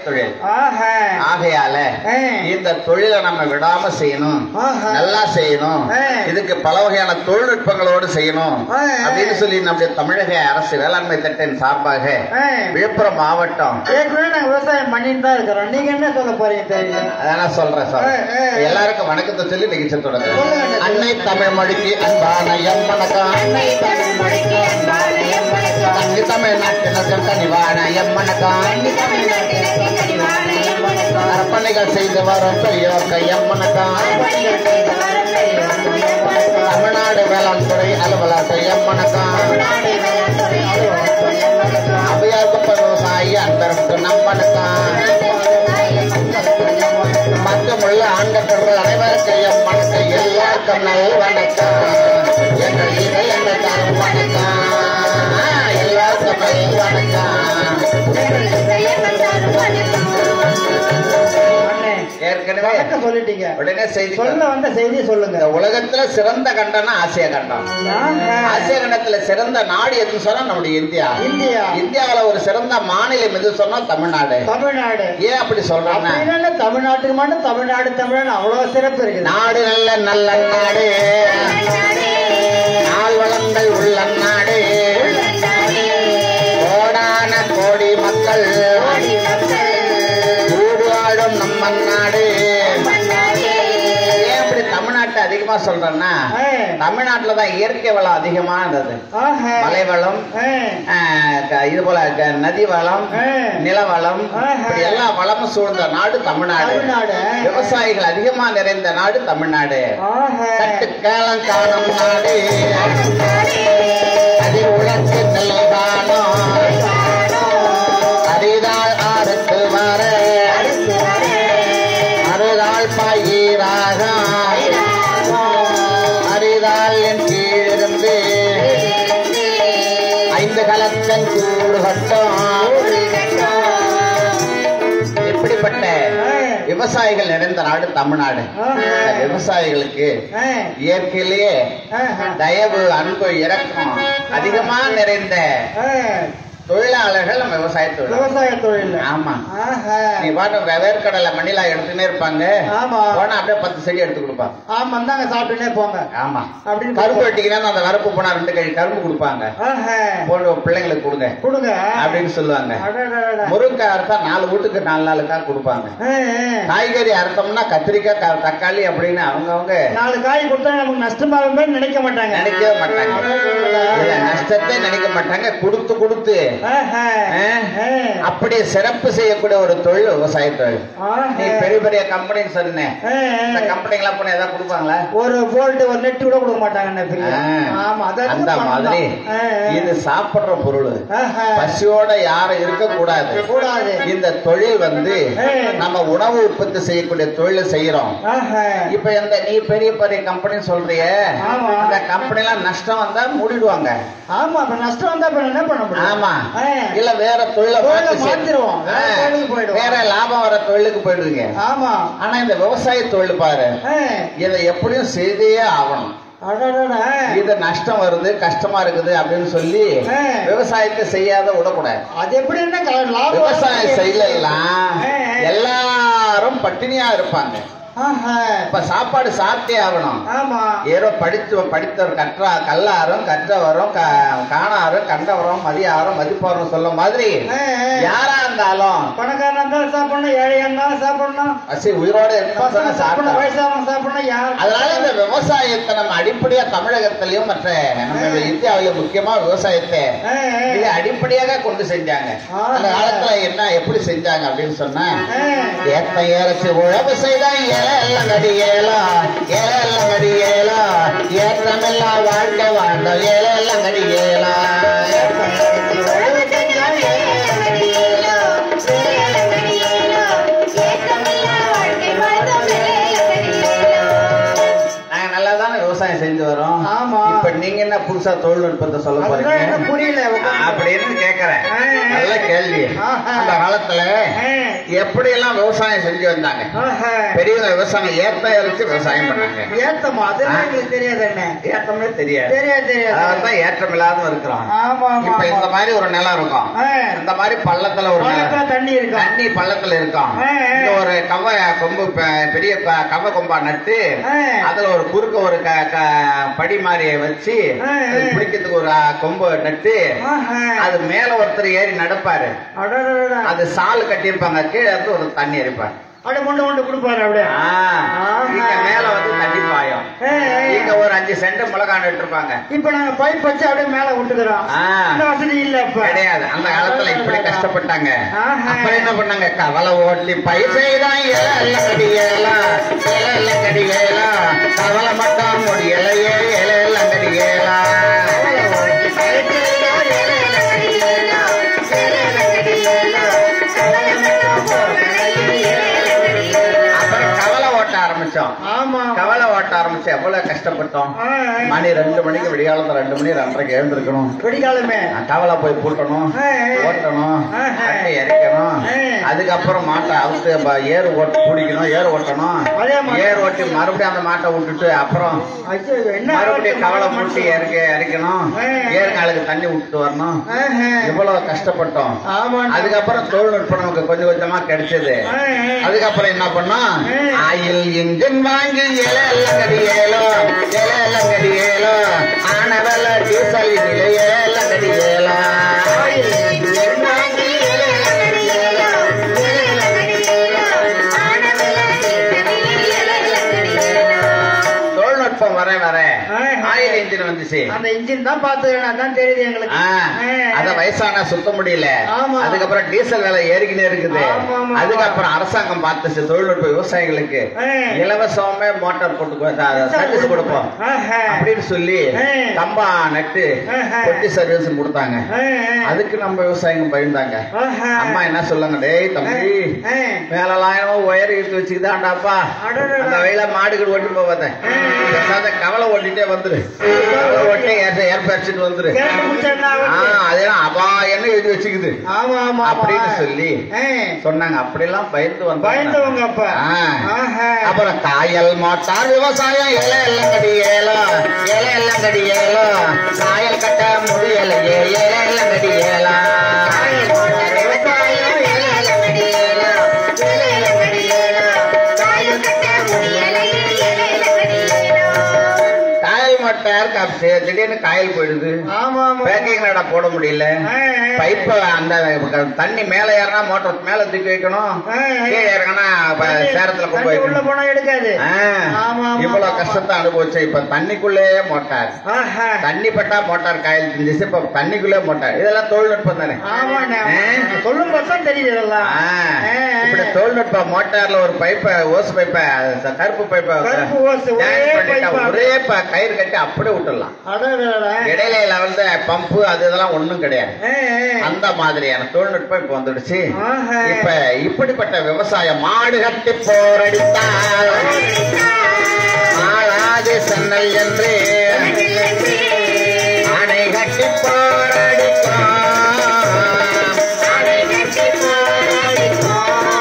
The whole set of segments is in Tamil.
தொழில் ஆஹா ஆகையால ஆ. இந்த தொழிலை நம்ம விடாம செய்யணும் ஆஹா. நல்லா செய்யணும் ஆ. இதுக்கு பல வகையான தொழில்நுட்பங்களோடு செய்யணும் ஆ. அப்படின்னு சொல்லி நம்முடைய தமிழக அரசு வேளாண்மை திட்டம் சார்பாக ஆ. விழுப்புரம் மாவட்டம் ஏற்கனவே நாங்க விவசாயம் பண்ணிட்டு தான் இருக்கிறோம் நீங்க என்ன சொல்ல போறீங்க தெரியல அதான் சொல்றேன் சார் ஆ, ஆ. எல்லாருக்கும் வணக்கத்தை சொல்லி நிகழ்ச்சி தொடங்க சொல்லுங்க. அன்னை தமிழ் மொழிக்கு அன்பான எம் வணக்கம் அன்னை தமிழ் மொழிக்கு அன்பான எம் வணக்கம். அங்கு தமிழ்நாட்டில் கனிவான எம் வணக்கம் அன்னை தமிழ்நாட்டிற்கு கனிவான எம் வணக்கம். அர்ப்பணிகள் செய்து வரும் பெரியோர்க்கு எம் வணக்கம் பணிகள் செய்து வரும் பெரியோருக்கு எம் வணக்கம். தமிழ்நாடு வேளாண் துறை அலுவலர்கள் எம் வணக்கம் தமிழ்நாடு வேளாண்துறை அலுவலருக்கு எம் வணக்கம். அவையார் குப்ப விவசாயி அன்பருக்கு நம் வணக்கம் விவசாய மக்களுக்கு எம் வணக்கம். மற்றமுள்ள ஆண்டவர்கள் அனைவருக்கு எம் வணக்கம் எல்லாருக்கும் நல் வணக்கம் எங்கள் இதயங்கள் தரும் வணக்கம் எல்லாருக்கும் நல் வணக்கம் எங்கள் இதயங்கள் தரும் வணக்கம். அண்ணே ஏற்கனவே வணக்கம் சொல்லிட்டீங்க உடனே செய்தி சொல்ல வந்த செய்தியை சொல்லுங்க இந்த உலகத்துல சிறந்த கண்டம்னா ஆசிய கண்டம் ஆஹா. ஆசிய கண்டத்துல சிறந்த நாடு எதுன்னு சொன்னா நம்முடைய இந்தியா இந்தியா இந்தியாவுல ஒரு சிறந்த மாநிலம் எது சொன்னா தமிழ்நாடு தமிழ்நாடு ஏன் அப்படி சொல்றேன்னா அப்படின்னா தமிழ்நாட்டுக்கு மட்டும் தமிழ்நாடு தமிழ்நாடு அவ்வளவு சிறப்பு இருக்குது நாடு நல்ல நல்ல நாடு நாள் வளங்கள் உள்ள நாடு கோடான கோடி மக்கள் கூடு வாழும் நம்ம நாடு ஏன் இப்படி தமிழ்நாட்டை அதிகமா சொல்றேன்னா ஆ. தமிழ்நாட்டுல தான் இயற்கை வளம் அதிகமா இருந்தது ஆஹா. மலை வளம் ஆ. ஆஹ் க- இது போல க- நதி வளம் ஆ. நிலவளம் ஆஹா. இப்படி எல்லா வளமும் சூழ்ந்த நாடு தமிழ்நாடு தமிழ்நாடு. விவசாயிகள் அதிகமா நிறைந்த நாடு தமிழ்நாடு ஆஹா. கட்டு கேளம் காணும் நாடு அதில் உழைத்து நெல்காணும் அரிதாள் ஆறுக்கு வர அறுதாள் பயிராக அரிதாள் என் கீழிருந்து ஐந்து கலக்கன் கூடு கட்டும் இப்படிப்பட்ட ஆ. விவசாயிகள் நிறைந்த நாடு தமிழ்நாடு ஆஹா. இந்த விவசாயிகளுக்கு ஆ. இயற்கையிலேயே ஆஹா. தயவு அன்பு இரக்கம் அதிகமா நிறைந்த ஆ. தொழிலாளர்கள் நம்ம விவசாய தொழில் விவசாய தொழில் ஆமா ஆஹா. நீ பாட்டு வேர்க்கடலை மண்ணிலா எடுத்துனே இருப்பாங்க ஆமா. போனா அப்படியே பத்து செடி எடுத்து கொடுப்பாங்க ஆமா இந்தாங்க சாப்பிட்டுனே போங்க ஆமா அப்படின்னு கரும்பு வெட்டிங்கன்னா அந்த கருப்பு போனா ரெண்டு கை கரும்பு கொடுப்பாங்க ஆஹா. போன பிள்ளைங்களுக்கு கொடுங்க கொடுங்க அப்படின்னு சொல்லுவாங்க அடடடட. முருங்கைக்காய் அறுத்தா நாலு வீட்டுக்கு நாலு நாளுக்கா கொடுப்பாங்க ஆ, ஆ. காய்கறி அறுத்தோம்னா கத்திரிக்காய் க- தக்காளி அப்படின்னு அவங்கவங்க நாலு காய் கொடுத்தா நமக்கு நஷ்டமாகுமே நினைக்க மாட்டாங்க நினைக்கவே மாட்டாங்க இதுல நஷ்டத்தை நினைக்க மாட்டாங்க கொடுத்து கொடுத்து ஆஹா. ஆ? ஆ. அப்படியே சிறப்பு செய்யக்கூடிய ஒரு தொழில் விவசாய தொழில் ஆஹா. நீ பெரிய பெரிய கம்பெனின்னு சொன்னேன் ஆ, இந்த ஆ. கம்பெனிங்கெல்லாம் போனா ஏதாவது கொடுப்பாங்களா ஒரு போல்ட் ஒரு நெட் கூட கொடுக்க மாட்டாங்க என்ன பெரிய ஆ. ஆமா அதான் அந்த மாதிரி இது சாப்பிடுற பொருள் பசியோட யாரும் இருக்க கூடாது கூடாது இந்த தொழில் வந்து ஆ. நம்ம உணவு உற்பத்தி செய்யக்கூடிய தொழில் செய்யறோம் ஆஹா. இப்ப இந்த நீ பெரிய பெரிய கம்பெனி சொல்றிய ஆமா. இந்த கம்பெனி எல்லாம் நஷ்டம் வந்தா மூடிடுவாங்க ஆமா அப்ப நஷ்டம் வந்தா அப்புறம் என்ன பண்ண முடியும் ஆமா ஆ. இல்ல வேற தொழில தொழிலை மாத்தி செய்- மாத்திருவோம். வேற ஆ. தொழிலுக்கு போயிடுவோம். வேற லாபம் வர தொழிலுக்கு போயிடுவீங்க ஆமா ஆனா இந்த விவசாய தொழில் பாரு ஆ. இதை எப்படியும் செய்தே ஆகணும் அடடட. இது நஷ்டம் வருது கஷ்டமா இருக்குது அப்படின்னு சொல்லி ஆ. விவசாயத்தை செய்யாத விடக்கூடாது அது எப்படி என்ன க- லாபம் விவசாயம் செய்யலாம் ஆ. எல்லாரும் பட்டினியா இருப்பாங்க ஆஹா. இப்ப சாப்பாடு சாப்பிட்டே ஆகணும் ஆமா ஏதோ படித்து படித்தவர் கற்றா கல்லாரும் கற்றவரும் க- காணாரும் கண்டவரும் மதியாரும் மதிப்பாரும் சொல்ல மாதிரி ஆ, ஆ. யாரா இருந்தாலும் பணக்காரனா இருந்தாலும் சாப்பிடணும் ஏழையா இருந்தாலும் சாப்பிடணும் பசி உயிரோட பசங்க இருக்கணும் சாப்பிடணும் சாப்பிட்டா வயசானவங்க சாப்பிடணும் யார் அதனால இந்த விவசாயத்தை நம்ம அடிப்படையா தமிழகத்திலயும் மற்ற நம்ம இந்தியாவில முக்கியமா விவசாயத்தை ஆ, ஆ. மிக அடிப்படையாக கொண்டு செஞ்சாங்க ஆ. அந்த காலத்துல என்ன எப்படி செஞ்சாங்க அப்படின்னு சொன்னா ஆ. ஏத்த ஏறச்சு உழவு செய்தா ஏலம் கடியேலா ஏலம் கடியேலா ஏற்றமெல்லாம் வாழ்க்கை வாழ்ந்த ஏலம் கடியேலா நாங்க நல்லா தானே விவசாயம் செஞ்சு வரோம் ஆமா. இப்ப நீங்க என்ன புதுசா தொழில்நுட்பத்தை சொல்ல அதுதான் போறீங்க எனக்கு புரியல அப்படின்னு கேக்குறேன் ஆ. நல்ல கேள்வி ஆஹா. அந்த காலத்துல எப்படி எல்லாம் விவசாயம் செஞ்சு வந்தாங்க பெரியவங்க விவசாயம் ஏத்த இறைச்சு விவசாயம் பண்ணாங்க ஏத்தமா அதெல்லாம் ஆ. எங்களுக்கு தெரியாது என்ன ஏத்தமே தெரியாது தெரியாது தெரியாது அதான் ஏற்றம் இல்லாத இருக்கிறோம் ஆமா ஆமா இப்ப இந்த ஆமா. மாதிரி ஒரு நிலம் இருக்கும் ஆ. இந்த மாதிரி பள்ளத்துல ஒரு பழத்துல நிலம் தண்ணி இருக்கும் தண்ணி பள்ளத்துல இருக்கும் ஆ, ஆ. இங்க ஒரு கவ கொம்பு பெ- பெரிய க- கவ கொம்பா நட்டு ஆ. அதுல ஒரு குறுக்க ஒரு க- க- படி மாதிரி வச்சு ஆ, ஆ. அது பிடிக்கிறதுக்கு ஒரு அ, கொம்பு நட்டு ஆஹா. அது மேல ஒருத்தர் ஏறி நடப்பாரு அடடடடா. அது சால் கட்டியிருப்பாங்க கீழே இருந்து ஒரு தண்ணி அடிப்பார் அப்படியே கொண்டு கொண்டு கொடுப்பாரு அப்படியே ஆஹா. இங்க மேல வந்து தண்ணி பாயும் ஆ, ஆ. இங்க ஒரு அஞ்சு சென்ட் மிளகா நட்டுருப்பாங்க இப்ப நாங்க பைப் வச்சு அப்படியே மேல விட்டுக்கிறோம் ஆ. இந்த வசதி இல்ல இப்ப கிடையாது அந்த காலத்துல இப்படி கஷ்டப்பட்டாங்க ஆஹா. அப்புறம் என்ன பண்ணாங்க கவலை ஓட்டி பைசைதான் இல கடியலாம் இல கடியலாம் கவலை மட்டும் முடியலையே இல கடியலாம் அப்புறம் கவலை ஓட்ட ஆரம்பிச்சோம் ஆமா கவலை ஓட்ட ஆரம்பிச்சு எவ்வளவு கஷ்டப்பட்டோம் ஆ, ஆ. மணி ரெண்டு மணிக்கு விடிகாலத்துல ரெண்டு மணி ரெண்டரைக்கு எழுந்திருக்கணும் வெடிகாலமே கவலை போய் பூட்டணும் ஆ, ஆ. ஓட்டணும் ஆ, ஆ. அட்டை இறைக்கணும் ஆ. அதுக்கப்புறம் மாட்டை அவுத்து ப- ஏறு ஓட்டு பிடிக்கணும் ஏறு ஓட்டணும் அதே மாதிரி. ஏறு ஓட்டி மறுபடியும் அந்த மாட்டை விட்டுட்டு அப்புறம் ஐயோ, என்ன மறுபடியும் கவலை ஆரோக்கியம் பூட்டி இறக்க இறக்கணும் ஆ. ஏறுகாலுக்கு தண்ணி விட்டுட்டு வரணும் ஆஹா. இவ்வளவு கஷ்டப்பட்டோம் ஆமா அதுக்கப்புறம் தொழில்நுட்பம் நமக்கு கொஞ்சம் கொஞ்சமா கிடைச்சது ஆ, ஆ. அதுக்கப்புறம் என்ன பண்ணோம் ம். ஆயில் இன்ஜின் வாங்கி இல எல்லாம் கடியேலோ இல எல்லாம் கடியேலோ ஆனவல டீசல் இல எல்லாம் கடியேலோ தொழில்நுட்பம் வர வர ஆ. ஆயில் இன்ஜின் வந்துச்சு அந்த இன்ஜின் தான் பாத்துக்கிறேன் அதான் தெரியுது எங்களுக்கு ஆ, ஆ. அத வயசான சுத்த முடியல ஆமா. அதுக்கப்புறம் டீசல் விலை ஏறிக்கிட்டே இருக்குது ஆமா, ஆமா, அதுக்கப்புறம் அரசாங்கம் பார்த்துச்சு தொழில்நுட்ப விவசாயிகளுக்கு ஆ. இலவசமே மோட்டார் போட்டு சர்வீஸ் கொடுப்போம் ஆஹா. அப்படின்னு சொல்லி ஆ. கம்பா நட்டு ஆஹா. கொட்டி சர்வீஸ் கொடுத்தாங்க ஆ, ஆ. அதுக்கு நம்ம விவசாயிங்க பயந்தாங்க ஆஹா. அம்மா என்ன சொல்லுங்க டேய் தம்பி ஆ. மேலெல்லாம் என்னமோ ஒயர் இழுத்து வச்சுக்கிதாண்டாப்பா அடடடா. அந்த வயல மாடுகள் ஓட்டி போவாத கவலை ஓட்டிட்டே வந்துரு கவலை ஓட்டி ஏற்ற ஏற்ப அடிச்சுட்டு வந்துரு கிழக்கு முடிச்சா என்ன ஆ ஆகுது? அதெல்லாம் அப்பா என்ன எழுதி வச்சுக்குது ஆமா ஆமா ஆமா. அப்படின்னு சொல்லி ஆ. சொன்னாங்க அப்படிலாம் பயந்து வந்தாங்க பயந்தவங்க அப்ப ஆ. ஆஹா. அப்புறம் காயல் மோட்டார் விவசாயம் இலை எல்லாம் கடியேலோ இலை எல்லாம் கடியேலோ காயல் கட்ட முடியலையே இலை எல்லாம் கடியேலா காயல் மோட்டார் கப்~ திடீர்னு காயல் போயிடுது ஆமா ஆமா பேக்கிங் நடா போட முடியல ஆ, ஆ. பைப்ப அந்த தண்ணி மேல ஏறினா மோட்டர் மேல தூக்கி வைக்கணும் ஆ, ஆ. கீழே இறங்கினா ப- சேரத்துல கொண்டு தண்ணி உள்ள வைக்கணும் போனா எடுக்காது ஆ, ஆமா, ஆமா, இவ்வளவு ஆமா. கஷ்டத்தை அனுபவிச்சேன் இப்ப தண்ணிக்குள்ளேயே மோட்டார் ஆஹா. தண்ணி பட்டா மோட்டார் காயில் இருந்துச்சு இப்ப தண்ணிக்குள்ளே மோட்டார் இதெல்லாம் தொழில்நுட்பம் தானே ஆமாண்ணே ஆ. சொல்லும் போது தான் தெரியுது இதெல்லாம் ஆ, ஆ, ஆ. இப்படி தொழில்நுட்ப மோட்டார்ல ஒரு பைப்ப ஓஸ் பைப்ப கருப்பு பைப்ப கருப்பு ஓசு, ஒரே join பண்ணிட்டா pipe. ஒரே ப- கயிறு கட்டி அப்படியே விட்டுடலாம் அடடடட. இடையில வந்து பம்பு அது இதெல்லாம் ஒண்ணும் கிடையாது ஆ, ஆ. அந்த மாதிரியான தொழில்நுட்பம் இப்ப வந்துடுச்சு ஆஹா. இப்ப இப்படிப்பட்ட விவசாயம் மாடு கட்டி போரடித்தால் ஆளாது சென்னல் என்று அணை கட்டி போரடிக்கும் அணை கட்டி போரடிக்கும்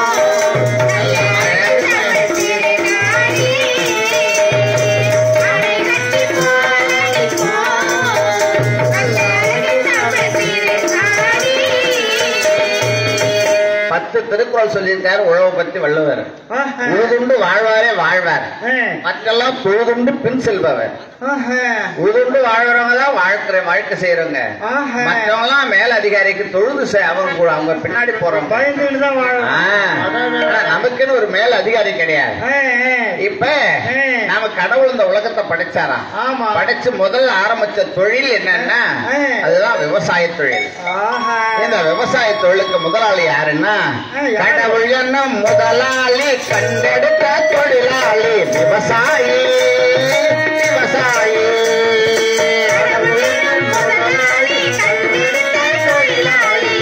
பத்து திருக்குறள் சொல்லியிருக்காரு உழவு பத்தி வள்ளுவர் ஆஹா. உழுதுண்டு வாழ்வாரே வாழ்வார் ஆ. மற்றெல்லாம் பொழுதுண்டு பின் செல்பவர் ஆஹா. உழுதுண்டு வாழ்றவங்க தான் வாழ்க்கை வாழ்க்கை செய்யறவங்க ஆஹா. மற்றவங்க எல்லாம் மேல் அதிகாரிக்கு தொழுது செய்- அவங்க கூட அவங்க பின்னாடி போறவங்க பயந்துட்டு தான் வாழணும் ஆ. ஆனா நமக்குன்னு ஒரு மேல் அதிகாரி கிடையாது ஆ, ஆ. இப்ப ஆ. நாம கடவுள் இந்த உலகத்தை படைச்சாராம் ஆமா படைச்சு முதல்ல ஆரம்பிச்ச தொழில் என்னன்னா ஆ. அதுதான் விவசாய தொழில் ஆஹா. இந்த விவசாய தொழிலுக்கு முதலாளி யாருன்னா ஆ, யாரு? கடவுள் என்னும் முதலாளி கண்டெடுத்த தொழிலாளி விவசாயி விவசாயி கடவுள் என்னும் முதலாளி கண்டெடுத்த தொழிலாளி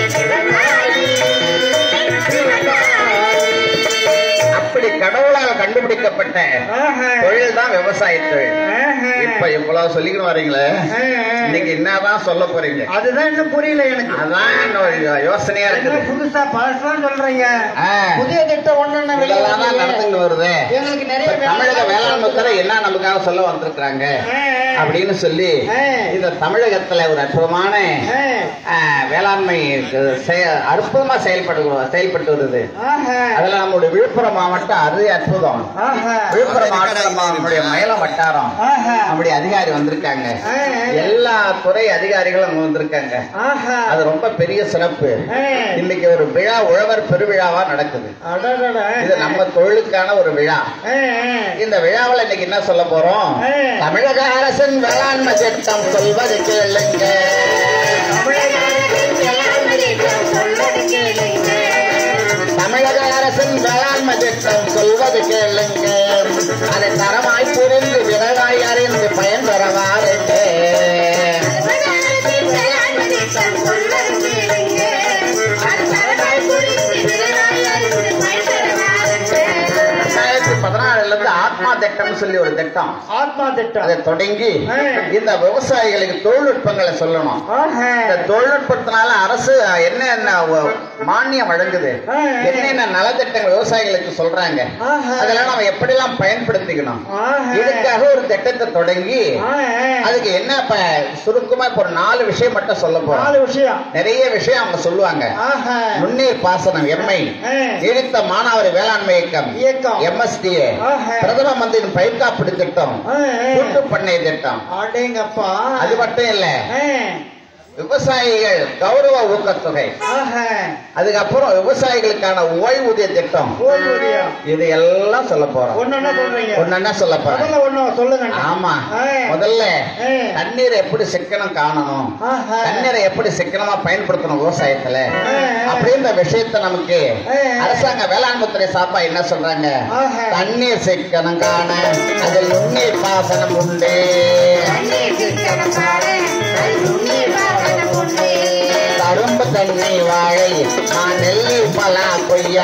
விவசாயி விவசாயி. அப்படி கடவுளால் கண்டுபிடிக்கப்பட்ட ஏற்பட்ட ஆஹா. தொழில் தான் விவசாய தொழில் ஆஹா. இப்ப இவ்வளவு சொல்லிக்கணும் வரீங்களே ஆ, ஆ. இன்னைக்கு என்னதான் சொல்ல போறீங்க அதுதான் இன்னும் புரியல எனக்கு அதான் இன்னும் யோசனையா என்ன இருக்குது புதுசா பழசுலாம் சொல்றீங்க ஆ. புதிய திட்டம் ஒண்ணு இதெல்லாம் தான் நடந்துட்டு வருது எங்களுக்கு நிறைய இப்ப தமிழக வேளாண்மை துறை என்ன நமக்காக சொல்ல வந்திருக்கிறாங்க அப்படின்னு சொல்லி ஆ. இந்த தமிழகத்துல ஒரு அற்புதமான ஆ, வேளாண்மை செய- அற்புதமா செயல்படு செயல்பட்டு வருது அதுல நம்மளுடைய விழுப்புரம் மாவட்டம் அது அற்புதம் விழுப்புரம் மாவட்டம் நம்மளுடைய மயிலம் வட்டாரம் நம்முடைய அதிகாரி வந்திருக்காங்க எல்லா துறை அதிகாரிகளும் அங்க வந்திருக்காங்க அது ரொம்ப பெரிய சிறப்பு இன்னைக்கு ஒரு விழா உழவர் பெருவிழாவா நடக்குது இது நம்ம தொழிலுக்கான ஒரு விழா இந்த விழாவில் இன்னைக்கு என்ன சொல்ல போறோம் தமிழக அரசின் வேளாண்மை திட்டம் சொல்வது கேளுங்க தமிழக அரசின் வேளாண்மை திட்டம் சொல்வது கேளுங்க அதை தரமாய் புரிந்து விரைவாய் அறிந்து பயன்பெற வாருங்க ரெண்டாயிரத்தி பதினாறுல இருந்து ஆத்மா திட்டம்னு சொல்லி ஒரு திட்டம் ஆத்மா திட்டம் அதை தொடங்கி இந்த விவசாயிகளுக்கு தொழில்நுட்பங்களை சொல்லணும் இந்த தொழில்நுட்பத்தினால அரசு என்னென்ன வ- மானியம் வழங்குது என்னென்ன நலத்திட்டங்கள் விவசாயிகளுக்கு சொல்றாங்க அதெல்லாம் நம்ம எப்படிலாம் பயன்படுத்திக்கணும் இதுக்காக ஒரு திட்டத்தை தொடங்கி அதுக்கு என்ன இப்ப சுருக்கமா இப்ப ஒரு நாலு விஷயம் மட்டும் சொல்ல போறோம் நாலு விஷயம் நிறைய விஷயம் அவங்க சொல்லுவாங்க ஆஹா. நுண்ணீர் பாசனம் எம்ஐ ஆ. நீடித்த மாணவர் வேளாண்மை இயக்கம் இயக்கம் எம்எஸ்டிஏ ஆஹா. பிரதம மந்திரியின் பயிர் காப்பீடு திட்டம் ஆ, ஆ. கூட்டு பண்ணை திட்டம் அடேங்கப்பா அது மட்டும் இல்ல ஆ. விவசாயிகள் கௌரவ ஊக்கத்தொகை ஆஹா. அதுக்கப்புறம் விவசாயிகளுக்கான ஓய்வூதிய திட்டம் ஓய்வூதியம். இது எல்லாம் சொல்ல போறோம் ஒண்ணொண்ணா சொல்றீங்க ஒன்னா சொல்ல போறேன் முதல்ல ஒண்ணு சொல்லுங்க ஆமா ஆ. முதல்ல ஆ. தண்ணீரை எப்படி சிக்கனம் காணணும் ஆஹா. தண்ணீரை எப்படி சிக்கனமா பயன்படுத்தணும் விவசாயத்துல ஆ, ஆ. அப்படின்ற விஷயத்த நமக்கு ஆ, ஆ. அரசாங்க வேளாண்மை துறை சார்பா என்ன சொல்றாங்க ஆஹா. தண்ணீர் சிக்கனம் காண அதில் நுண்ணீர் பாசனம் உண்டு கரும்பு தண்ணி வாழை நான் நெல்லி பலா கொய்யா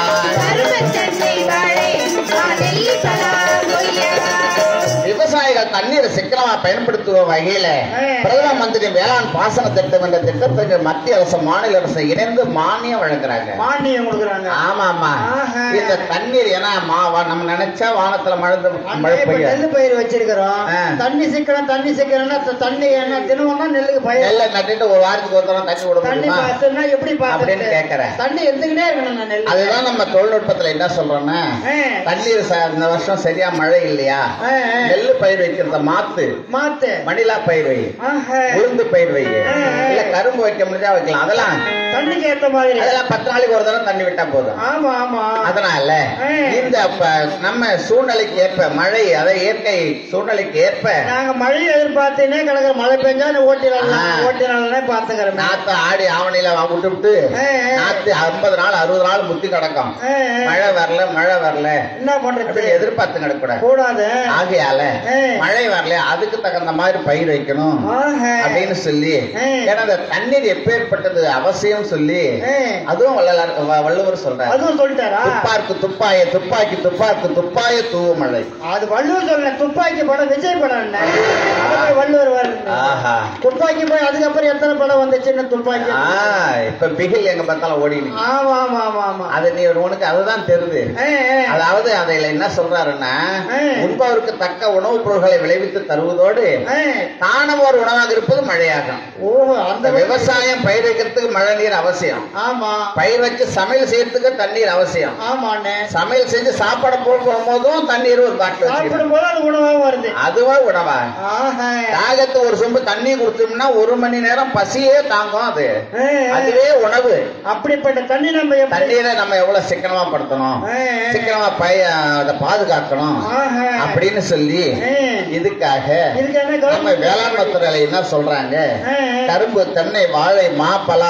விவசாயிகள் தண்ணீரை சிக்கனமா பயன்படுத்தும் வகையில ஆ. பிரதம மந்திரி வேளாண் பாசன திட்டம் என்ற திட்டத்துக்கு மத்திய அரசு மாநில அரசு இணைந்து மானியம் வழங்குறாங்க மானியம் கொடுக்குறாங்க ஆமா ஆமா ஆஹா. இந்த தண்ணீர் ஏன்னா மா- வா- நம்ம நினைச்சா வானத்துல மழை அண்ணே, மழை இப்ப பெய்யும் நெல்லு பயிர் வச்சிருக்கிறோம் ஆ. தண்ணி சிக்கனம் தண்ணி சிக்கனம்னா த- தண்ணி என்ன தினமும்னா நெல்லுக்கு பயிர் நெல்லை நட்டுட்டு ஒரு வாரத்துக்கு ஒரு தடவை தண்ணி விட தண்ணி முடியுமா பார்த்தோம்னா எப்படி அப்படின்னு பார்த்து கேக்குறேன். தண்ணி எடுத்துக்கிட்டே இருக்கணும் நான் நெல் அதுதான் நம்ம தொழில்நுட்பத்துல என்ன சொல்றோம்னா ஆ. தண்ணீர் ச- இந்த வருஷம் சரியா மழை இல்லையா ஆ, ஆ. நெல்லு பயிர் வைக்கிறத மாத்து மாத்து மணிலா பயிர் வை ஆஹா. உளுந்து பயிர் வை ஆ, ஆ. இல்ல கரும்பு வைக்க முடிஞ்சா வைக்கலாம் அதெல்லாம் தண்ணிக்கு ஏத்த மாதிரி அதெல்லாம் பத்து நாளைக்கு ஒரு தடவை தண்ணி விட்டா போதும் ஆமா ஆமா அதனால ஆ. இந்த ப- நம்ம சூழ்நிலைக்கு ஏற்ப மழை அதை இயற்கை சூழ்நிலைக்கு ஏற்ப நாங்க மழை எதிர்பார்த்தேனே கிடக்குற மழை பெஞ்சா ஓட்டிடலாம் ஆ. ஓட்டினாலே பாத்துக்கிறோம் நாத்து ஆடி ஆவணியில விட்டு விட்டு ஆ, ஆ. நாத்து ஐம்பது நாள் அறுபது நாள் முத்தி கிடக்கும் ஆ, ஆ. மழை வரல மழை வரல என்ன பண்றது அப்படின்னு எதிர்பார்த்து கிடக்கூடாது கூடாது ஆகையால ஆ. மழை வரல அதுக்கு தகுந்த மாதிரி பயிர் வைக்கணும் ஆஹா. அப்படின்னு சொல்லி ஆ. ஏன்னா அந்த தண்ணீர் எப்பேற்பட்டது அவசியம் சொல்லி ஆ. அதுவும் வள்ளலார் வ- வள்ளுவர் சொல்றாரு அதுவும் சொல்லிட்டாரா துப்பார்க்கு துப்பாய துப்பாக்கி துப்பார்க்கு துப்பாய தூவு மழை அது வள்ளுவர் சொல்ல துப்பாக்கி படம் விஜய் படம் என்ன அதுக்கு வள்ளுவர் வருது ஆஹா துப்பாக்கி போய் அதுக்கப்புறம் எத்தனை படம் வந்துச்சுன்னு துப்பாக்கி ஆ இப்ப பிகில் எங்க பார்த்தாலும் ஓடி நிக்குது. ஆமா ஆமா ஆமா ஆமா அது நீ உனக்கு அதுதான் தெரியுது ஏ, ஏ. அதாவது அதுல என்ன சொல்றாருன்னா ஆ. உண்பவருக்கு தக்க உணவுப் பொருட்களை விளைவித்து தருவதோடு ஏ. தானம் ஒரு உணவாக இருப்பது மழையாகும் ஓஹோ அந்த அந்த விவசாயம் பயிர் வைக்கிறதுக்கு மழை நீர் அவசியம் ஆமா பயிர் வச்சு சமையல் செய்யறதுக்கு தண்ணீர் அவசியம் ஆமாண்ணே சமையல் செஞ்சு சாப்பாடு போடும் போதும் தண்ணீர் ஒரு பாட்டில் வச்சுக்கணும் சாப்பிடும் போது அது உணவாக வருது அதுவா உணவா ஆஹா. தாகத்து ஒரு சொம்பு தண்ணி குடுத்தோம்னா ஒரு மணி நேரம் பசியே தாங்கும் அது ஏ, ஏ. அதுவே உணவு அப்படிப்பட்ட தண்ணி நம்ம எப்படி தண்ணீரை நம்ம எவ்வளவு சிக்கனமா படுத்தணும் ஏ, ஏ. சிக்கனமா பய அதை பாதுகாக்கணும் ஆஹா. அப்படின்னு சொல்லி ஏ. இதுக்காக இதுக்கு என்ன நம்ம கவர்மெண்ட் வேளாண்மை துறையில என்ன சொல்றாங்க ஏ, ஏ. கரும்பு தென்னை வாழை மாப்பலா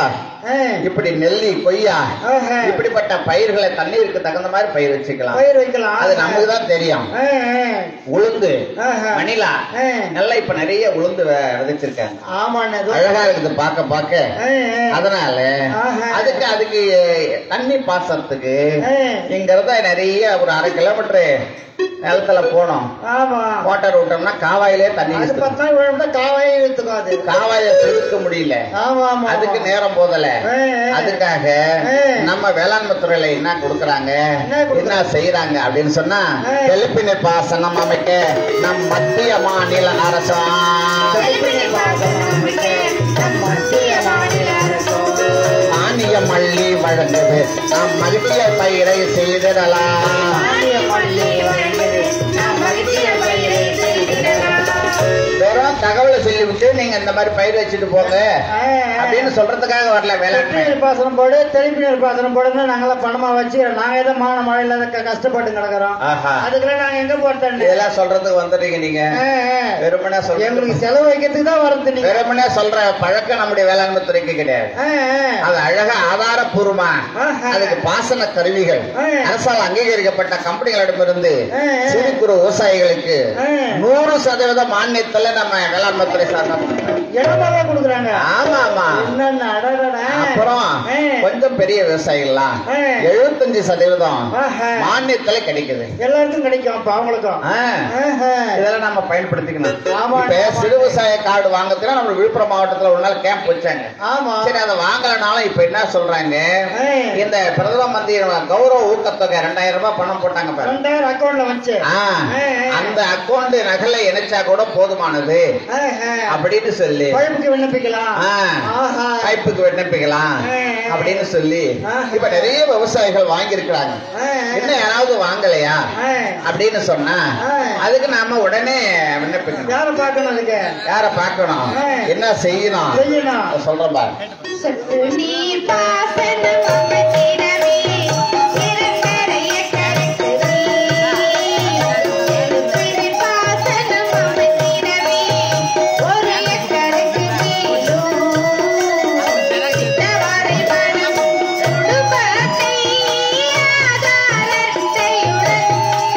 ஆ. இப்படி நெல்லி கொய்யா ஆஹா. இப்படிப்பட்ட பயிர்களை தண்ணீருக்கு தகுந்த மாதிரி பயிர் வச்சுக்கலாம் பயிர் வைக்கலாம் அது நமக்கு தான் தெரியும் ஆ, ஆ. உளுந்து ஆஹா. மணிலா ஆ. நல்லா இப்ப நிறைய உளுந்து வ- விதைச்சிருக்காங்க ஆமாண்ணே இது- அழகா இருக்குது பார்க்க பார்க்க ஆ, ஆ. அதனால ஆஹா. அதுக்கு அதுக்கு தண்ணி பாசறதுக்கு ஆ. இங்க இருந்தா நிறைய ஒரு அரை கிலோமீட்டர் நிலத்துல போனோம் ஆமா மோட்டார் விட்டோம்னா காவாயிலே தண்ணி அது இழுத்துக்கும். பத்து நாள் விழுந்தா காவாயே இழுத்துக்கும் அது காவாயை செதுக்க முடியல ஆமா ஆமா அதுக்கு நேரம் போதல ஆ, ஆ. அதுக்காக ஆ. நம்ம வேளாண்மை துறையில என்ன கொடுக்கறாங்க என்ன கொடுக்கறாங்க? என்ன செய்யறாங்க அப்படின்னு சொன்னா ஆ. தெளிப்பினை பாசனம் அமைக்க நம் மத்திய மாநில அரசாங்கம் கைப்பிடி பாசனம் அமைக்க நம் மத்திய மாநில அரசும் மானியம் அள்ளி வழங்குது நாம் மகிழ்ச்சிய பயிரை செய்திடலாம் மானிய பள்ளி வழங்குது நாம் மத்திய பயிரை செய்திடலாம் வெறும் தகவலை சொல்லிவிட்டு நீங்க இந்த மாதிரி பயிர் வச்சுட்டு போங்க ஆ, ஆ. அப்படின்னு சொல்றதுக்காக வரல வேளாண்மை தெளிப்பு பாசனம் போடு தெளிப்பு நீர் பாசனம் போடுன்னு நாங்களாம் பணமா வச்சு நாங்க ஏதோ மான மழை இல்லாத க- கஷ்டப்பட்டு கிடக்குறோம் ஆஹா அதுக்கெல்லாம் நாங்க எங்க போட்டோம் இதெல்லாம் சொல்றதுக்கு வந்துட்டீங்க நீங்க வெறுமனே சொல்ற எங்களுக்கு செலவு வைக்கிறதுக்கு தான் வரது நீங்க வெறுமனே சொல்ற பழக்கம் நம்முடைய வேளாண்மை துறைக்கு கிடையாது ஆ, ஆ. அது அழகா ஆதாரப்பூர்வமா ஆஹா. அதுக்கு பாசன கருவிகள் ஆ. அரசால் அங்கீகரிக்கப்பட்ட கம்பெனிகளிடமிருந்து ஆ, ஆ. சிறு குறு விவசாயிகளுக்கு ஆ. நூறு சதவீத மானியத்துல நம்ம வேளாண்மை துறை சார்ந்த இடமாவே கொடுக்குறாங்க ஆமா ஆமா என்னென்ன அடடடா. அப்புறம் ஆ. கொஞ்சம் பெரிய விவசாயிகள்லாம் ஆ. எழுபத்தஞ்சு சதவீதம் ஆஹா. மானியத்துல கிடைக்குது எல்லாருக்கும் கிடைக்கும் அப்ப அவங்களுக்கும் ஆ. ஆஹா. இதெல்லாம் நம்ம பயன்படுத்திக்கணும் ஆமா. இப்ப சிறு விவசாய கார்டு வாங்குறதுக்கு நம்ம விழுப்புரம் மாவட்டத்துல ஒரு நாள் கேம்ப் வச்சாங்க ஆமா சரி அதை வாங்கலனாலும் இப்ப என்ன சொல்றாங்க ஆ. இந்த பிரதம மந்திரி கௌரவ ஊக்கத்தொகை ரெண்டாயிரம் ரூபாய் பணம் போட்டாங்க பாரு ரெண்டாயிரம் அக்கௌண்ட்ல வச்சு ஆ, ஆ, ஆ. அந்த அக்கௌண்ட் நகலை இணைச்சா கூட போதுமானது ஆஹா. அப்படின்னு சொல்லி பழப்புக்கு விண்ணப்பிக்கலாம் ஆ, ஆஹா. பைப்புக்கு விண்ணப்பிக்கலாம் ஆ, ஆ. அப்படின்னு சொல்லி ஆஹா. இப்ப நிறைய விவசாயிகள் வாங்கியிருக்கிறாங்க ஆ, இன்னும் யாராவது வாங்கலையா ஆ. அப்படின்னு சொன்னா ஆ. அதுக்கு நாம உடனே விண்ணப்பிக்கணும் யார பார்க்கணும் அதுக்கு யார பார்க்கணும் ஆ. என்ன செய்யணும் செய்யணும் சொல்றேன் பாரு நீர் பாசனம் அமைத்திடவே இரண்டரைய கருத்து நீர் பாசனம் அமைத்திடவே ஒரு ஏக்கருக்கு மேலும் தவறை மனம் குடும்பத்தை ஆதாரத்தையுடன்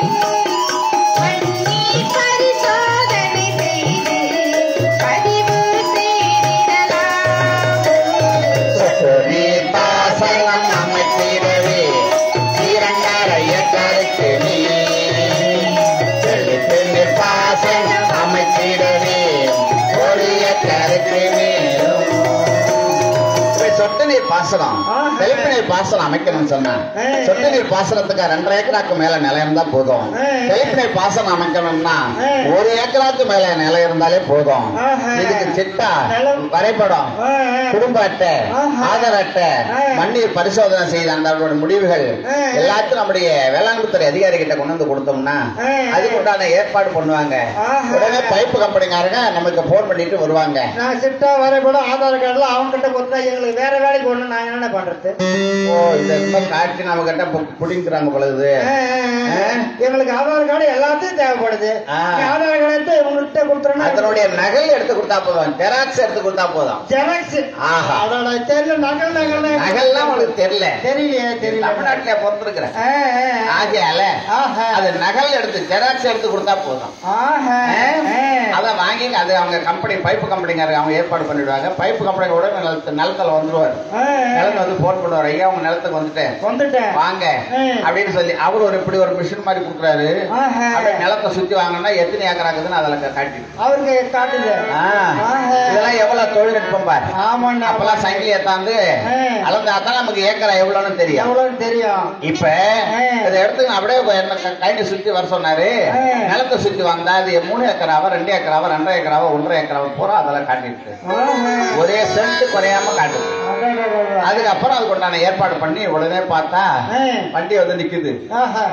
மண்ணீர் பரிசோதனை செய்து பதிவு செய்திடலாம் சொட்டு பாசனம் அமைத்திடவே இரண்டரைய கருக்கு நீ செழித்து நீர் பாசனம் அமைத்திடவே ஒளிய கருக்கு மேலும் இப்ப சொட்டு நீர் பாசனம் ஆஹா. தெளிப்பு நீர் பாசனம் அமைக்கணும்னு சொன்னா ஆ. சொட்டு நீர் பாசனத்துக்கு ரெண்டரை ஏக்கராக்கு மேல நிலம் இருந்தா போதும் ஆ. தெளிப்பு நீர் பாசனம் அமைக்கணும்னா ஆ. ஒரு ஏக்கராக்கு மேல நிலம் இருந்தாலே போதும் ஆஹா. இதுக்கு சிட்டா நிலம். வரைபடம் ஆ, ஆ. குடும்ப அட்டை ஆஹா. ஆதார் அட்டை ஆ. மண்ணீர் பரிசோதனை செய்த அந்த முடிவுகள் ஆ. எல்லாத்தையும் நம்முடைய வேளாண்மை துறை அதிகாரி கிட்ட கொண்டு வந்து கொடுத்தோம்னா ஆ. அதுக்கு உண்டான ஏற்பாடு பண்ணுவாங்க ஆஹா. உடனே பைப்பு கம்பெனிக்காரங்க நமக்கு போன் பண்ணிட்டு வருவாங்க நான் சிட்டா வரைபடம் ஆதார் கார்டுல அவங்க கிட்ட கொடுத்தா எங்களுக்கு வேற வேலைக்கு ஒண்ணு நான் என்ன பண்றது ஓ இந்த இப்ப காட்சி நம்ம கிட்ட புடிங்கிறாங்க பொழுது ஆ, ஆ, ஆ. எங்களுக்கு ஆதார் கார்டு எல்லாத்தையும் தேவைப்படுது ஆ. நீ ஆதார் கார்டு எடுத்து உங்ககிட்ட கொடுத்துறேன்னா அதனுடைய நகல் எடுத்து கொடுத்தா போதும் ஜெராக்ஸ் எடுத்து கொடுத்தா போதும் ஜெராக்ஸ் ஆஹா. அதோட தெரியல நகல் நகல் நகல்லாம் உனக்கு தெரியல தெரியலையே தெரியல தமிழ்நாட்டுல பிறந்திருக்கிற ஆ, ஆ, ஆ. ஆகையால ஆஹா. அது நகல் எடுத்து ஜெராக்ஸ் எடுத்து கொடுத்தா போதும் ஆஹா. ஆ. அதை வாங்கி அது அவங்க கம்பெனி பைப்பு கம்பெனிக்காரங்க அவங்க ஏற்பாடு பண்ணிடுவாங்க பைப்பு கம்பெனியோட நிலத்து நிலத்துல வந்துருவார் ஆ, ஆ. நிலத்துல வந்து போன் பண்ணுவார் ஐயா உங்க நிலத்துக்கு வந்துட்டேன் வந்துட்டேன் வாங்க ஆ. அப்படின்னு சொல்லி அவர் ஒரு இப்படி ஒரு மிஷின் மாதிரி கொடுக்குறாரு ஆஹா. அப்படியே நிலத்தை சுத்தி வாங்கினா எத்தனை ஏக்கர் ஆகுதுன்னு அதில் காட்டி அவருக்கு காட்டுது ஆஹா. இதெல்லாம் எவ்வளவு தொழில்நுட்பம் பாரு ஆமாண்ணா அப்பெல்லாம் சங்கிலி ஏத்தாந்து ஆ. அளந்தா தான் நமக்கு ஏக்கரா எவ்வளவுன்னு தெரியும் எவ்வளவு தெரியும் இப்ப ஆ. இதை எடுத்து அப்படியே என்ன க- கைட்டு சுத்தி வர சொன்னாரு ஆ. நிலத்தை சுத்தி வந்தா அது மூணு ஏக்கராவா ரெண்டு ஏக்கராவா ரெண்டரை ஏக்கராவா ஒன்றரை ஏக்கராவா பூரா அதெல்லாம் காட்டிட்டு ஆஹா. ஒரே சென்ட் குறையாம காட்டுது அடடடடட. அதுக்கப்புறம் அதுக்கு உண்டான ஏற்பாடு பண்ணி உடனே பார்த்தா ஆ. வண்டி வந்து நிக்குது ஆஹா.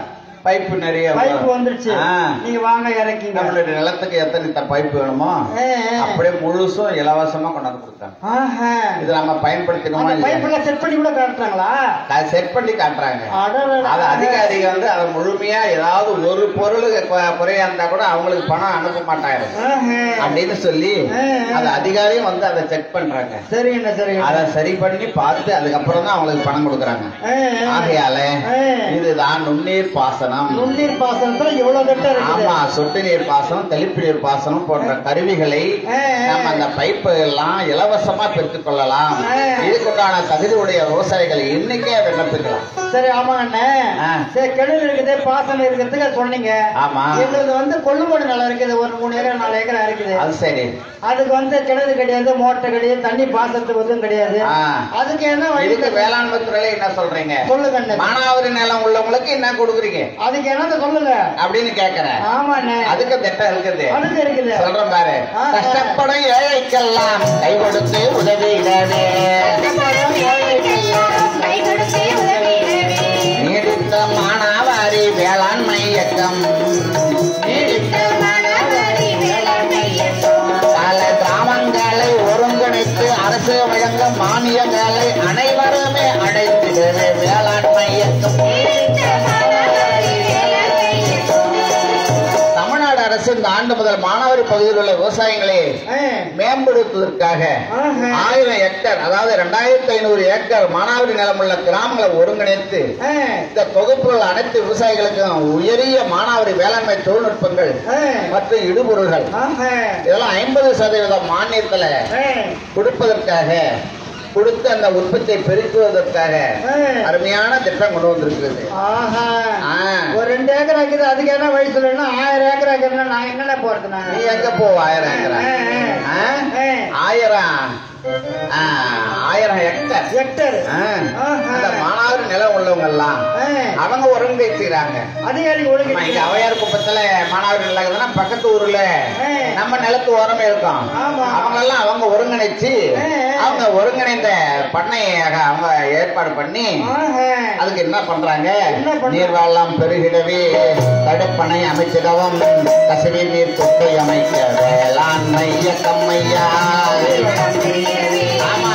பைப்பு நிறைய பைப் வந்துருச்சு ஆ. நீங்க வாங்க இறக்கிங்க நம்மளுடைய நிலத்துக்கு எத்தனை த- பைப்பு வேணுமோ ஆ, ஆ. அப்படியே முழுசும் இலவசமா கொண்டாந்து கொடுத்தாங்க ஆஹா. இது நம்ம பயன்படுத்தினோமா அந்த இல்லையா பைப்புல செட் பண்ணி கூட காட்டுறாங்களா அதை செட் பண்ணி காட்டுறாங்க அடடடா. அது அதிகாரிங்க வந்து அதை முழுமையா ஏதாவது ஒரு பொருள் கு- குறையா இருந்தா கூட அவங்களுக்கு பணம் அனுப்ப மாட்டாங்க ஆஹா. அப்படின்னு சொல்லி ஆ, ஆ. அது அதிகாரியும் வந்து அதை செக் பண்றாங்க சரிங்கண்ணா சரிங்க அதை சரி பண்ணி பார்த்து அதுக்கப்புறம் தான் அவங்களுக்கு பணம் கொடுக்குறாங்க ஆகையால ஆ. இதுதான் நுண்ணீர் பாசனம் நுண்ணீர் பாசனத்துல எவ்வளவு திட்டம் இருக்குது ஆமா சொட்டு நீர் பாசனம் தெளிப்பு நீர் பாசனம் போன்ற கருவிகளை ஆ, ஆ. நம்ம அந்த பைப்பு எல்லாம் இலவசமா பெற்றுக் கொள்ளலாம் ஆ. இதுக்குண்டான தகுதியுடைய விவசாயிகள் இன்னைக்கே விண்ணப்பிக்கலாம் சரி ஆமாங்கண்ணே ஆ. சரி கிணறு இருக்குது பாசனம் இருக்கிறதுக்கு சொன்னீங்க ஆமா எங்களுக்கு வந்து கொள்ளுமணி நிலம் இருக்குது ஒரு மூணு ஏக்கர் நாலு ஏக்கர் இருக்குது அது சரி அதுக்கு வந்து கிணறு கிடையாது மோட்டர் கிடையாது தண்ணி பாசனத்துக்கு எதுவும் கிடையாது ஆ. அதுக்கு என்ன வழி இதுக்கு வேளாண்மை துறையில என்ன சொல்றீங்க சொல்லுங்க மானாவாரி நிலம் உள்ளவங்களுக்கு என்ன கொடுக்குறீங்க அதுக்கு என்னன்னு சொல்லுங்க அப்படின்னு கேக்குறேன் ஆமாண்ணே அதுக்கு திட்டம் இருக்குது அதுக்கு இருக்குது சொல்றேன் பாரு ஆ, ஆ. கஷ்டப்படும் ஏழைக்கெல்லாம் கை கொடுத்து உதவிடவே கை கொடுத்து உதவிடவே நீடித்த மானாவாரி வேளாண்மை இயக்கம் நீடித்த மானாவாரி வேளாண்மை இயக்கம். பல கிராமங்களை ஒருங்கிணைத்து அரசு வழங்கும் மானியங்களை அனைவருமே அடைத்திடவே வேளாண்மை இயக்கம் மானாவாரி வேளாண்மை இயக்கம். தமிழ்நாடு அரசு இந்த ஆண்டு முதல் மானாவாரி பகுதியில் உள்ள விவசாயிகளை ஆ. மேம்படுத்துவதற்காக ஆஹா. ஆயிரம் ஏக்கர் அதாவது ரெண்டாயிரத்தி ஐநூறு ஏக்கர் மானாவாரி நிலமுள்ள கிராமங்களை ஒருங்கிணைத்து ஆ. இந்த தொகுப்புகள் அனைத்து விவசாயிகளுக்கும் உயரிய மானாவாரி வேளாண்மை தொழில்நுட்பங்கள் ஆ. மற்றும் இடுபொருள்கள் ஆஹா. இதெல்லாம் ஐம்பது சதவீதம் மானியத்துல ஆ. கொடுப்பதற்காக கொடுத்து அந்த உற்பத்தியை பெருக்குவதற்காக ஆ. அருமையான திட்டம் கொண்டு வந்திருக்கிறது ஆஹா. ஆ. ஒரு ரெண்டு ஏக்கர் இருக்குது அதுக்கு என்ன வழி சொல்லணும்னா ஆயிரம் ஏக்கர் ஆக்கிறதுனா நான் என்னென்ன போறது நீ நான் எங்க போ ஆயிரம் ஏக்கரா ஆ, ஆ? ஆ. ஆயிரம் ஆ, ஆயிரம் ஹெக்டர் ஹெக்டர் ஆ. ஆஹா. அந்த மானாவாரி நிலம் உள்ளவங்க எல்லாம் ஆ. அவங்க ஒருங்கிணைக்கிறாங்க அதிகாரிக்கு நம்ம இங்க ஒழுங்கு அவையார் குப்பத்துல மானாவாரி நிலம் இருக்குதுன்னா பக்கத்து ஊர்ல ஆ. நம்ம நிலத்து ஓரமே இருக்கும் ஆமா. அவங்க எல்லாம் அவங்க ஒருங்கிணைச்சு ஆ, ஆ. அவங்க ஒருங்கிணைந்த பண்ணையாக அவங்க ஏற்பாடு பண்ணி ஆஹா. அதுக்கு என்ன பண்றாங்க என்ன பண்றாங்க? நீர்வாழம் பெருகிடவே தடுப்பணை அமைச்சிடவும் கசிவி நீர் தொட்டை அமைக்க வேளாண்மை இயக்கம் ஐயா ஆமா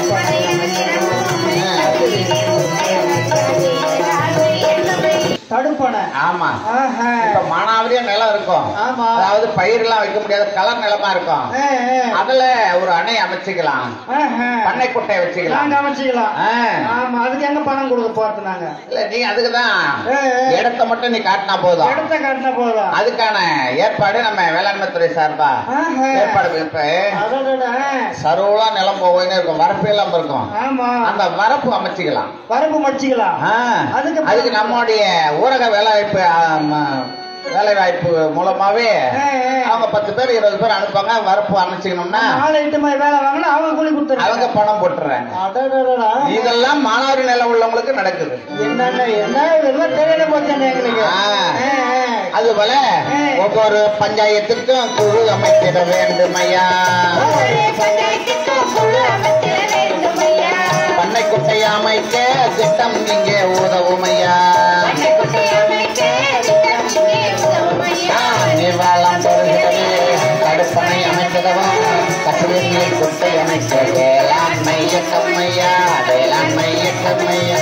தடுப்பணை ஆமா ஆஹா. இப்ப மானாவரியா நிலம் இருக்கும் ஆமா. அதாவது பயிரெல்லாம் வைக்க முடியாத கலர் நிலமா இருக்கும் ஆ, ஆ. அதுல ஒரு அணை அமைச்சுக்கலாம் ஆஹா. பண்ணை குட்டை வச்சுக்கலாம் நாங்க அமைச்சுக்கலாம் ஆ. ஆமா அதுக்கு எங்க பணம் கொடுக்க போறது நாங்க இல்ல நீ அதுக்குதான் ஆ, ஆ. இடத்த மட்டும் நீ காட்டினா போதும் இடத்த காட்டினா போதும் அதுக்கான ஏற்பாடு நம்ம வேளாண்மை துறை சார்பா ஆஹா. ஏற்பாடு இப்ப அடடடா. சருவலா நிலம் போயின்னு இருக்கும் வரப்பு எல்லாம் இருக்கும் ஆமா அந்த வரப்பு அமைச்சுக்கலாம் வரப்பு மடிச்சுக்கலாம் ஆ. அதுக்கு அதுக்கு நம்மளுடைய ஊரக வேலைவாய்ப்பு ஆமா, வேலைவாய்ப்பு மூலமாவே ஆ, ஆ. அவங்க பத்து பேர் இருபது பேர் அனுப்பாங்க வரப்பு அமைச்சுக்கணும்னா நாலு எட்டு மாதிரி வேலை வாங்கினா அவங்க கூலி அவங்க கொடுத்துருவாங்க பணம் போட்டுறாங்க அடடடடா. இதெல்லாம் மானாவாரி நிலம் உள்ளவங்களுக்கு நடக்குது என்னென்ன என்ன இதெல்லாம் தெரியல போச்சு எங்களுக்கு ஆ. ஆ, ஆ. அதுபோல ஆ. ஒவ்வொரு பஞ்சாயத்துக்கும் குழு அமைத்திட வேண்டும் ஐயா ஒவ்வொரு பஞ்சாயத்துக்கும் குழு அமைத்திட வேண்டும் ஐயா. பண்ணை குட்டை அமைக்க திட்டம் இங்கே உதவும் ஐயா பண்ணைக்குட்டை அமைக்க திட்டம் இங்கே உதவும் ஐயா. நீர்வாழம் பெறுகிறது தடுப்பணை அமைத்திடவும் கசிவு நீர் குட்டை அமைக்க வேளாண்மை இயக்கம் ஐயா வேளாண்மை இயக்கம் ஐயா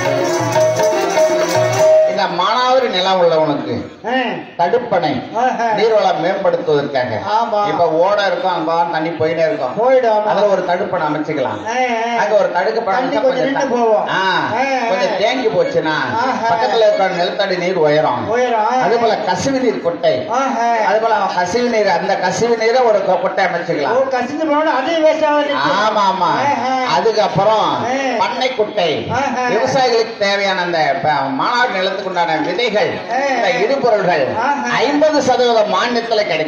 இந்த மானாவாரி நிலம் உள்ளவனுக்கு ஆ. தடுப்பணை ஆஹா. நீர்வளம் மேம்படுத்துவதற்காக ஆமா. இப்ப ஓடை இருக்கும் அந்த பக்கம் தண்ணி போயிட்டே இருக்கும் போயிடும் ஆமா. அதுல ஒரு தடுப்பணை அமைச்சுக்கலாம் ஆ, ஆ. அங்க ஒரு தடுக்க தண்ணி கொஞ்சம் நின்னு போகும். ஆ, ஆ, ஆ. கொஞ்சம் தேங்கி போச்சுன்னா ஆஹா. பக்கத்துல இருக்கிற நிலத்தடி நீர் உயரும் உயரம். அதே போல கசிவு நீர் கொட்டை ஆஹா. அது போல கசிவு நீர் அந்த கசிவு நீரை ஒரு கொ- கொட்டை ஓ, அமைச்சுக்கலாம் கசிஞ்சு போனா அதே வேஸ்ட் ஆகுது ஆமா ஆமா ஆஹா. அதுக்கப்புறம் ஆ. பண்ணை குட்டை ஆஹா. விவசாயிகளுக்கு தேவையான அந்த ப- மானாவாரி நிலத்துக்கு உண்டான விதைகள் ஆ. இந்த இடுபொருள்கள் ஆஹா. ஐம்பது சதவீதம் மானியத்துல கிடைக்குது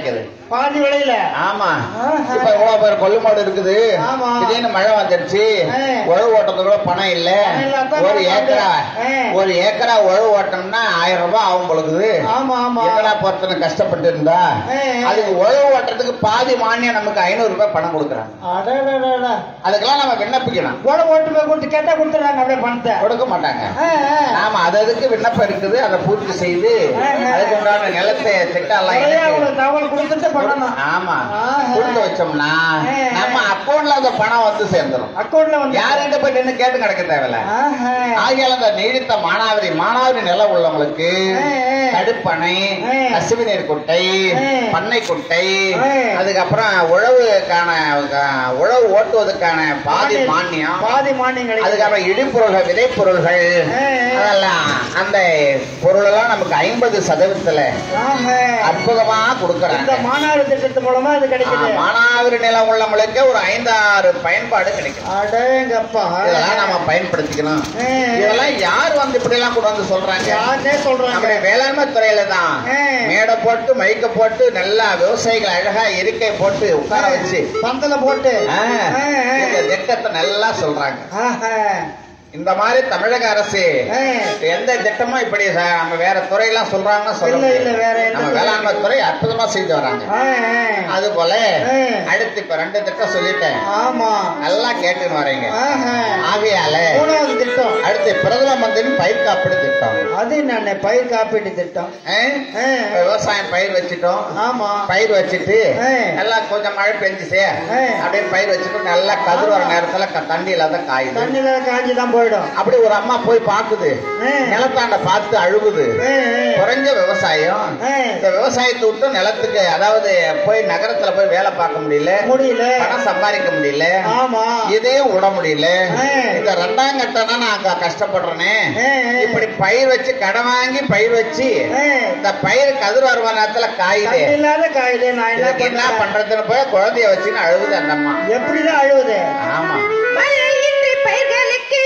பாதி விலையில ஆமா ஆஹா. இப்ப இவ்வளவு பேர் கொள்ளுமாடு இருக்குது ஆமா. திடீர்னு மழை வந்துருச்சு ஆ. உழவு ஓட்டத்துக்கு கூட பணம் இல்ல பணம் இல்ல, அதான் ஒரு நான் ஏக்கரா பார்த்தேன். ஆ. ஒரு ஏக்கரா உழவு ஓட்டம்னா ஆயிரம் ரூபாய் ஆகும் பொழுது ஆமா ஆமா எங்கடா பொறுத்தன கஷ்டப்பட்டு இருந்தா ஆ. அதுக்கு உழவு ஓட்டத்துக்கு பாதி மானியம் நமக்கு ஐநூறு ரூபாய் பணம் கொடுக்குறாங்க அடடடடா. அதுக்கெல்லாம் நம்ம விண்ணப்பிக்கலாம் கூட ஓட்டு போய் கொடுத்து கேட்டா கொடுத்துறாங்க அப்படியே பணத்தை கொடுக்க மாட்டாங்க ஆ, ஆ. நாம அது அதுக்கு விண்ணப்பம் இருக்குது அதை பூர்த்தி செய்து அதுக்கு உண்டான நிலத்தை திட்டம் நிறைய எல்லாம் ஒரு தகவல் கொடுத்துட்டு பண்ணணும் ஆமா ஆஹா. கொடுத்து வச்சோம்னா ஆ. நம்ம அக்கௌண்ட்ல அந்த பணம் வந்து சேர்ந்துரும் அக்கௌண்ட்ல வந்து யார்கிட்ட போய் நின்று கேட்டு கிடக்க தேவையில்ல ஆஹா. ஆகியால அந்த நீடித்த மானாவரி மானாவரி நிலம் உள்ளவங்களுக்கு ஆ, ஆ. தடுப்பணை ஆ. கசிவு நீர் குட்டை ஆ. பண்ணை குட்டை ஆ. அதுக்கப்புறம் உழவுக்கான அஹ், உழவு ஓட்டுவதற்கான பாதி மானியம் பாதி மானியம் கிடைக்கும் அதுக்கப்புறம் இடிப்பொருள்கள் விதைப்பொருள்கள் ஆ, ஆ. அதெல்லாம் அந்த பொருள் எல்லாம் நமக்கு ஐம்பது சதவீதத்துல ஆஹா. அற்புதமா இந்த கொடுக்கறாங்க மாநாடு திட்டத்து மூலமா இது கிடைக்குது மானாவரி நிலம் உள்ளவங்களுக்கு ஒரு ஐந்தாறு பயன்பாடு கிடைக்கும் அடேங்கப்பா இதெல்லாம் நம்ம பயன்படுத்திக்கணும் ஆ. இதெல்லாம் யார் வந்து இப்படி எல்லாம் கொண்டு வந்து சொல்றாங்க யாருனே சொல்றாங்க நம்முடைய வேளாண்மை துறையில தான் ஆ. மேடை போட்டு மைக்க போட்டு நல்லா விவசாயிகள் அழகா இருக்கை போட்டு உட்கார வச்சு பந்தல போட்டு ஆ, ஆ, ஆ. இந்த திட்டத்தை நல்லா சொல்றாங்க ஆஹா. இந்த மாதிரி தமிழக அரசு ஆ. எந்த திட்டமும் இப்படி ச- நம்ம வேற துறையெல்லாம் சொல்றாங்கன்னா சொல்ல இல்ல, இல்ல, முடியாது. வேற எந்த நம்ம துறை? வேளாண்மை துறை அற்புதமா செஞ்சு வராங்க ஆ, ஆ. அது போல ஆ. அடுத்து இப்ப ரெண்டு திட்டம் சொல்லிட்டேன் ஆமா நல்லா கேட்டுன்னு வரீங்க ஆஹா. ஆகையால மூணாவது திட்டம் அடுத்து பிரதம மந்திரி பயிர் காப்பீடு திட்டம் அது என்ன பயிர் காப்பீட்டு திட்டம் ஆ? ஆ. இப்ப விவசாயம் பயிர் வச்சுட்டோம் ஆமா பயிர் வச்சுட்டு ஆ. எல்லாம் கொஞ்சம் மழை பெஞ்சுச்சு ஆ. அப்படியே பயிர் வச்சுட்டு நல்லா கதிர் வர ஆமா. நேரத்துல க- தண்ணி இல்லாத காயுது தண்ணியில காஞ்சி தான் போயிடும் அப்படி ஒரு அம்மா போய் பாக்குது ஆ. நிலத்தாண்ட பார்த்து அழுகுது ஆ, ஆ. குறைஞ்ச விவசாயம் ஆ. இந்த விவசாயத்தை விட்டு நிலத்துக்கு அதாவது போய் நகரத்துல போய் வேலை பார்க்க முடியல முடியல பணம் சம்பாதிக்க முடியல ஆமா இதையும் விட முடியல ஆ. இந்த ரெண்டாம் கட்டம்னா நான் அங்க கஷ்டப்படுறேனே ஆ, ஆ. இப்படி பயிர் வச்சு கடன் வாங்கி பயிர் வச்சு ஆ. இந்த பயிர் கதிர் வருவ நேரத்துல காயுது தண்ணி இல்லாத காயுது நான் என்ன இதுக்கு என்ன பண்றேன் பண்றதுன்னு போய் குழந்தைய வச்சுன்னு அழுகுது அந்த அம்மா எப்படிதான் அழுவுது ஆமா மழையின்றி பயிர்களுக்கு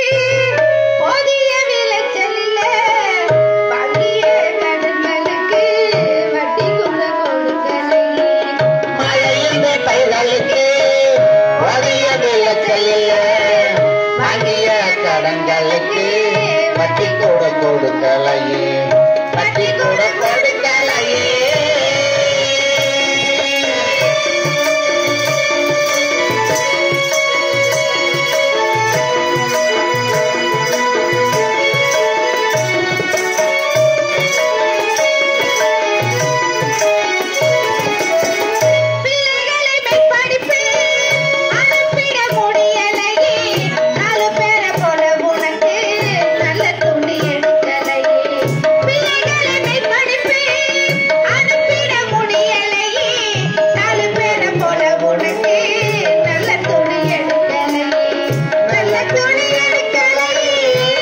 போதிய விளைச்சல் இல்ல. வாங்கிய கடன்களுக்கு வட்டி கூட கொடுக்கலையே. மழையின்றி பயிர்களுக்கு வறிய விளைச்சல் இல்ல. வாங்கிய கடன்களுக்கு வட்டி கூட கொடுக்கலையே வட்டி கூட கொடுக்கலையே பிள்ளைகளை மெய்ப்படிப்பு அனுப்பிட முடியலையே. நாலு பேரை போல உனக்கு நல்ல துணி எடுக்கலையே. பிள்ளைகளை மெய்ப்படிப்பு அனுப்பிட முடியலையே. நாலு பேரை போல உனக்கு நல்ல துணி எடுக்கலையே. நல்ல துணி எடுக்கலையே.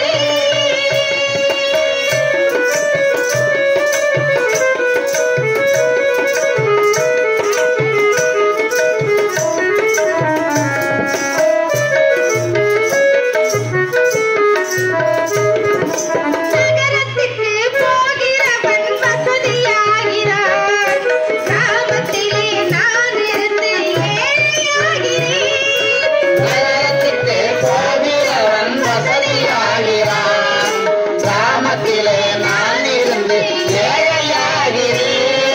நகரத்துக்கு போகிறவன் வசதியாகிறான் கிராமத்திலே நான் இருந்து ஏழையாகிறேன் நகரத்துக்கு போகிறவன் வசதியாகிறான் கிராமத்திலே நான் இருந்து ஏழையாகிறேன்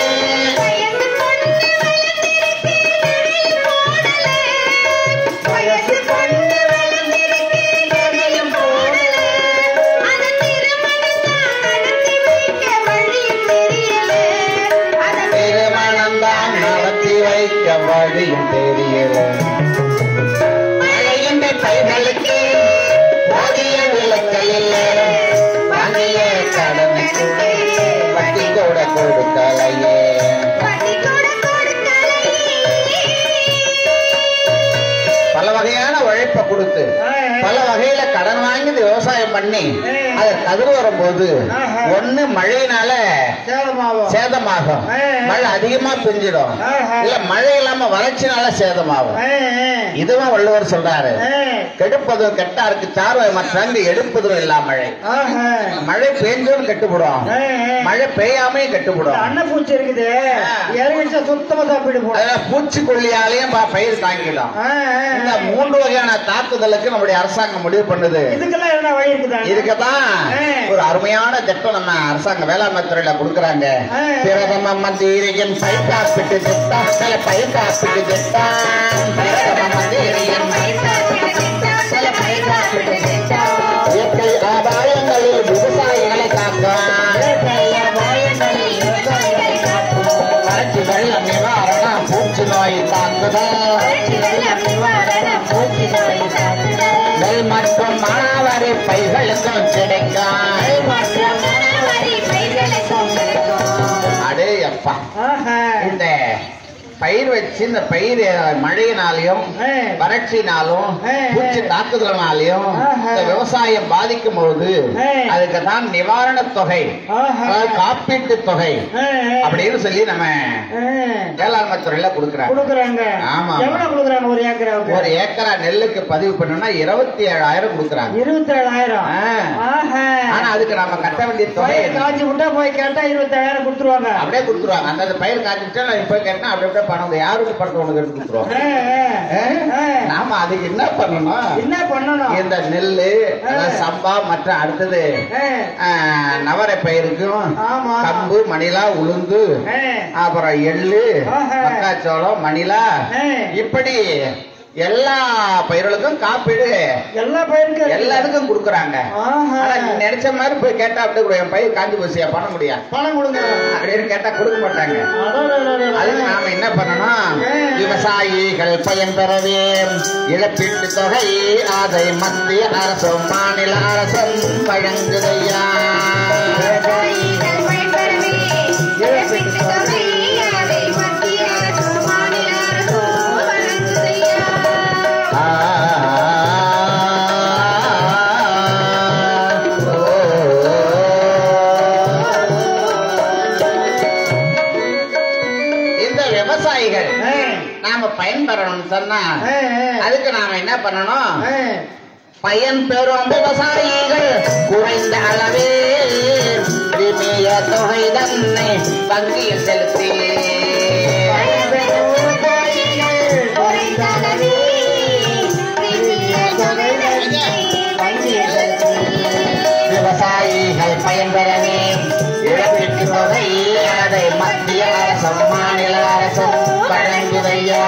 வயசு பொண்ணு வளர்ந்திருக்கு எதையும் போடல அதன் திருமணம் தான் நடத்தி வைக்க வழியும் தெரியல அதன் திருமணம் தான் நடத்தி வைக்க வழியும் தெரியல மழையின் பைகளுக்கு போதிய விளக்கல் இல்லை வாங்கிய கடனுக்கு வட்டி கூட கொடுக்கலையே வட்டி கூட கொடுக்கலையே பல வகையான உழைப்பை கொடுத்து ஆ, ஆ. பல வகையில கடன் வாங்கி இந்த விவசாயம் பண்ணி ஏ. அதை கதிர் வரும்போது ஆஹா. ஒண்ணு மழையினால சேதமாகும் சேதமாகும் ஏ. மழை அதிகமா பெஞ்சிடும் ஆஹா. இல்ல மழை இல்லாம வறட்சினால சேதமாகும் ஏ, ஏ, இதுவும் வள்ளுவர் சொல்றாரு ஏ, கெடுப்பதும் கெட்டாருக்கு சார்வாய் மற்றங்கு எடுப்பதும் இல்லா மழை ஆஹா. மழை பெய்ஞ்சும் கெட்டுப்படும் ஏ, ஏ. மழை பெய்யாமையும் இந்த கெட்டுப்படும் அன்னப்பூச்சி இருக்குது ஆ. இறங்கிச்சா சுத்தமா சாப்பிட்டு போடும் அதனால பூச்சிக்கொல்லியாலையும் ப- பயிர் தாங்கிடும் ஆ, ஆ, இந்த ஆ. மூன்று வகையான தாக்குதலுக்கு நம்முடைய அரசாங்கம் முடிவு பண்ணுது இதுக்கெல்லாம் என்ன வழி இருக்குதா இதுக்குதான் ஆ. ஒரு அருமையான திட்டம் நம்ம அரசாங்க வேளாண்மை துறையில கொடுக்கறாங்க ஆ. பிரதம மந்திரியின் பயிர் காப்பீட்டு திட்டம் சில பயிர் காப்பீட்டு திட்டம் பிரதம மந்திரியின் இயற்கை ஆதாயங்களில் விவசாயிகளை காக்கும் வறட்சி வெள்ளம் நிவாரணம் பூச்சி நோய் தாக்குதல் நெல் மற்றும் மானாவாரி பயிர்களுக்கும் கிடைக்கும் அடே அப்பா ஆஹா. இந்த பயிர் வச்சு இந்த பயிர் மழையினாலையும் ஏ. வறட்சினாலும் ஏ, ஏ. பூச்சி தாக்குதலினாலையும் ஆஹா. இந்த விவசாயம் பாதிக்கும் போது ஏ. அதுக்கு தான் நிவாரணத் தொகை ஆஹா. அதாவது காப்பீட்டு தொகை ஏ, ஏ. அப்படின்னு சொல்லி நம்ம ஏ. வேளாண்மை துறையில கொடுக்குறாங்க கொடுக்குறாங்க ஆமா. எவ்வளவு கொடுக்குறாங்க ஒரு ஏக்கராவுக்கு ஒரு ஏக்கரா நெல்லுக்கு பதிவு பண்ணணும்னா இருபத்தி ஏழாயிரம் கொடுக்குறாங்க இருபத்தி ஏழாயிரம் ஆ. ஆனா அதுக்கு நாம கட்ட வேண்டிய தொகை பயிர் என்ன? காய்ச்சி விட்டா போய் கேட்டா இருபத்தி ஏழாயிரம் கொடுத்துருவாங்க அப்படியே கொடுத்துருவாங்க அந்த பயிர் காய்ச்சிட்டா நான் போய் கேட்டா அப்படி அப்படியே பணம் வந்து யாருக்கு பணத்தை உனக்கு எடுத்து கொடுத்துருவாங்க ஏ, ஏ. ஆ? ஏ. நாம அதுக்கு என்ன பண்ணணும் என்ன பண்ணணும் இந்த நெல்லு அதாவது சம்பா மற்ற அடுத்தது ஏ. ஆ, நவரை பயிருக்கும் ஆமா. கம்பு மணிலா உளுந்து ஏ. அப்புறம் எள்ளு ஆஹா. மக்காச்சோளம் மணிலா ஏ. இப்படி எல்லா பயிர்களுக்கும் காப்பீடு எல்லா பயிருக்கும் இருக்கு. எல்லாருக்கும் கொடுக்குறாங்க ஆஹா. ஆனா நீ நினைச்ச மாதிரி போய் கேட்டா அப்படியே கூட என் பயிர் காஞ்சி போச்சியா பண்ண முடியாது பணம் கொடுங்க அப்படின்னு கேட்டா கொடுக்க மாட்டாங்க அடடடடட. அதுக்கு நாம என்ன பண்ணணும் ஏ. விவசாயிகள் பயன் பெறவே இழப்பீட்டு தொகை அதை மத்திய அரசும் மாநில அரசும் வழங்குதையா ஆ, இந்த விவசாயிகள் ஏ. நாம பயன் பெறணும்னு சொன்னா ஏ, ஏ. அதுக்கு நாம என்ன பண்ணணும் ஏ. பயன் பெறும் விவசாயிகள் குறைந்த அளவே விமிய தொகை தன்னை வங்கியில் செலுத்தி விவசாயிகள் பயன் பெறவே இழப்பீட்டு தொகை அதை மத்திய அரசும் மாநில அரசும் வழங்குதையா